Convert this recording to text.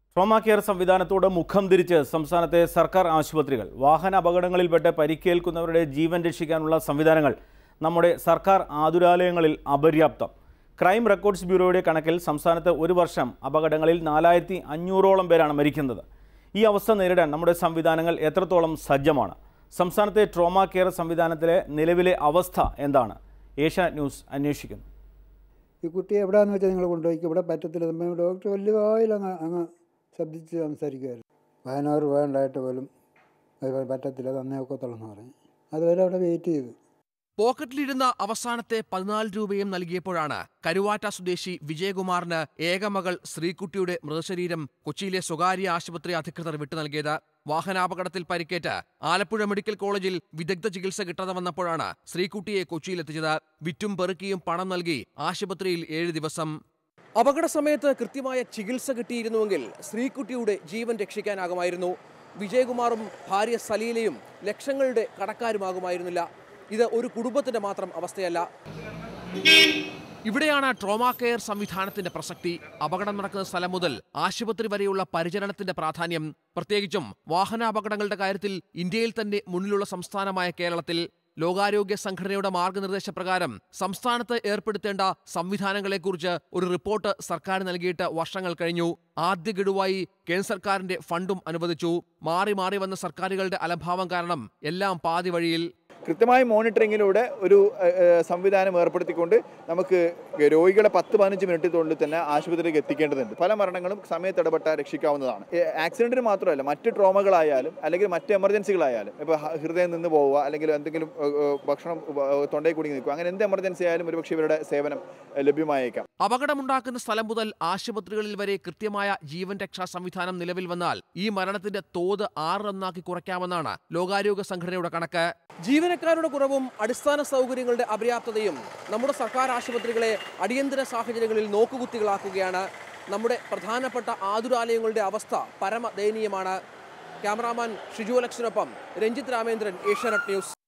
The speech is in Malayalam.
ട്രോമ കെയർ സംവിധാനത്തോട് മുഖം തിരിച്ച് സംസ്ഥാനത്തെ സർക്കാർ ആശുപത്രികൾ വാഹന അപകടങ്ങളിൽപ്പെട്ട് പരിക്കേൽക്കുന്നവരുടെ ജീവൻ രക്ഷിക്കാനുള്ള സംവിധാനങ്ങൾ നമ്മുടെ സർക്കാർ ആതുരാലയങ്ങളിൽ അപര്യാപ്തം ക്രൈം റെക്കോർഡ്സ് ബ്യൂറോയുടെ കണക്കിൽ സംസ്ഥാനത്ത് ഒരു വർഷം അപകടങ്ങളിൽ നാലായിരത്തി അഞ്ഞൂറോളം പേരാണ് മരിക്കുന്നത് ഈ അവസ്ഥ നേരിടാൻ നമ്മുടെ സംവിധാനങ്ങൾ എത്രത്തോളം സജ്ജമാണ് സംസ്ഥാനത്തെ ട്രോമ കെയർ സംവിധാനത്തിലെ നിലവിലെ അവസ്ഥ എന്താണ് ഏഷ്യാനെറ്റ് ന്യൂസ് അന്വേഷിക്കുന്നു ഈ കുട്ടിയെ എവിടെയാണെന്ന് വെച്ചാൽ നിങ്ങൾ കൊണ്ടുപോയി ഇവിടെ പറ്റത്തില്ല നമ്മൾ ഡോക്ടർ വലിയ വായിൽ അങ്ങ് അങ്ങ് ശബ്ദിച്ച് സംസാരിക്കുമായിരുന്നു പതിനാറ് രൂപ ഉണ്ടായിട്ട് പോലും അത് പറ്റത്തില്ല തന്നേ ഒക്കത്തുള്ളെന്ന് പറഞ്ഞു അതുവരെ അവിടെ വെയിറ്റ് ചെയ്തു പോക്കറ്റിലിരുന്ന അവസാനത്തെ പതിനാല് രൂപയും നൽകിയപ്പോഴാണ് കരുവാറ്റ സ്വദേശി വിജയകുമാറിന് ഏകമകൾ ശ്രീകുട്ടിയുടെ മൃതശരീരം കൊച്ചിയിലെ സ്വകാര്യ ആശുപത്രി അധികൃതർ വിട്ടു നൽകിയത് വാഹനാപകടത്തിൽ പരിക്കേറ്റ് ആലപ്പുഴ മെഡിക്കൽ കോളേജിൽ വിദഗ്ധ ചികിത്സ കിട്ടാതെ വന്നപ്പോഴാണ് ശ്രീകുട്ടിയെ കൊച്ചിയിലെത്തിച്ചത് വിറ്റും പെറുക്കിയും പണം നൽകി ആശുപത്രിയിൽ ഏഴ് ദിവസം അപകട സമയത്ത് കൃത്യമായ ചികിത്സ കിട്ടിയിരുന്നുവെങ്കിൽ ശ്രീകുട്ടിയുടെ ജീവൻ രക്ഷിക്കാനാകുമായിരുന്നു വിജയകുമാറും ഭാര്യ സലീലയും ലക്ഷങ്ങളുടെ കടക്കാരുമാകുമായിരുന്നില്ല ഇത് ഒരു കുടുംബത്തിന്റെ മാത്രം അവസ്ഥയല്ല ഇവിടെയാണ് ട്രോമ കെയർ സംവിധാനത്തിന്റെ പ്രസക്തി അപകടം നടക്കുന്ന സ്ഥലം മുതൽ ആശുപത്രി വരെയുള്ള പരിചരണത്തിന്റെ പ്രാധാന്യം പ്രത്യേകിച്ചും വാഹനാപകടങ്ങളുടെ കാര്യത്തിൽ ഇന്ത്യയിൽ തന്നെ മുന്നിലുള്ള സംസ്ഥാനമായ കേരളത്തിൽ ലോകാരോഗ്യ സംഘടനയുടെ മാർഗനിർദ്ദേശപ്രകാരം സംസ്ഥാനത്ത് ഏർപ്പെടുത്തേണ്ട സംവിധാനങ്ങളെക്കുറിച്ച് ഒരു റിപ്പോർട്ട് സർക്കാർ നൽകിയിട്ട് വർഷങ്ങൾ കഴിഞ്ഞു ആദ്യ ഗഡുവായി കേന്ദ്ര സർക്കാരിന്റെ ഫണ്ടും അനുവദിച്ചു മാറി മാറി വന്ന സർക്കാരുകളുടെ അലംഭാവം കാരണം എല്ലാം പാതി വഴിയിൽ കൃത്യമായ മോണിറ്ററിങ്ങിലൂടെ ഒരു ഏഹ്, ഏഹ്, സംവിധാനം ഏർപ്പെടുത്തിക്കൊണ്ട് നമുക്ക് രോഗികളെ പത്ത് പതിനഞ്ച് മിനിറ്റിനുള്ളിൽ തന്നെ ആശുപത്രിയിലേക്ക് എത്തിക്കേണ്ടതുണ്ട് പല മരണങ്ങളും സമയത്ത് ഇടപെട്ട രക്ഷിക്കാവുന്നതാണ് ഏഹ്, ആക്സിഡന്റിന് മാത്രമല്ല മറ്റ് ട്രോമകളായാലും അല്ലെങ്കിൽ മറ്റ് എമർജൻസികളായാലും ഇപ്പോൾ ഹൃദയം നിന്ന് പോവുക അല്ലെങ്കിൽ എന്തെങ്കിലും ഏഹ്, ഏഹ്, ഭക്ഷണം ഏഹ്, തൊണ്ടയിൽ കൂടി നിൽക്കുക അങ്ങനെ എന്ത് എമർജൻസി ആയാലും ഒരുപക്ഷെ ഇവരുടെ സേവനം ഏഹ്, ലഭ്യമായേക്കാം അപകടമുണ്ടാക്കുന്ന സ്ഥലം മുതൽ ആശുപത്രികളിൽ വരെ കൃത്യമായ ജീവൻ രക്ഷാ സംവിധാനം നിലവിൽ വന്നാൽ ഈ മരണത്തിന്റെ തോത് ആറിലൊന്നാക്കി കുറയ്ക്കാമെന്നാണ് ലോകാരോഗ്യ സംഘടനയുടെ കണക്ക് ജീവനക്കാരുടെ കുറവും അടിസ്ഥാന സൗകര്യങ്ങളുടെ അപര്യാപ്തതയും നമ്മുടെ സർക്കാർ ആശുപത്രികളെ അടിയന്തര സാഹചര്യങ്ങളിൽ നോക്കുകുത്തികളാക്കുകയാണ് നമ്മുടെ പ്രധാനപ്പെട്ട ആതുരാലയങ്ങളുടെ അവസ്ഥ പരമദയനീയമാണ് ക്യാമറാമാൻ ഷിജു അലക്സിനൊപ്പം രഞ്ജിത്ത് രാമേന്ദ്രൻ ഏഷ്യാനെറ്റ് ന്യൂസ്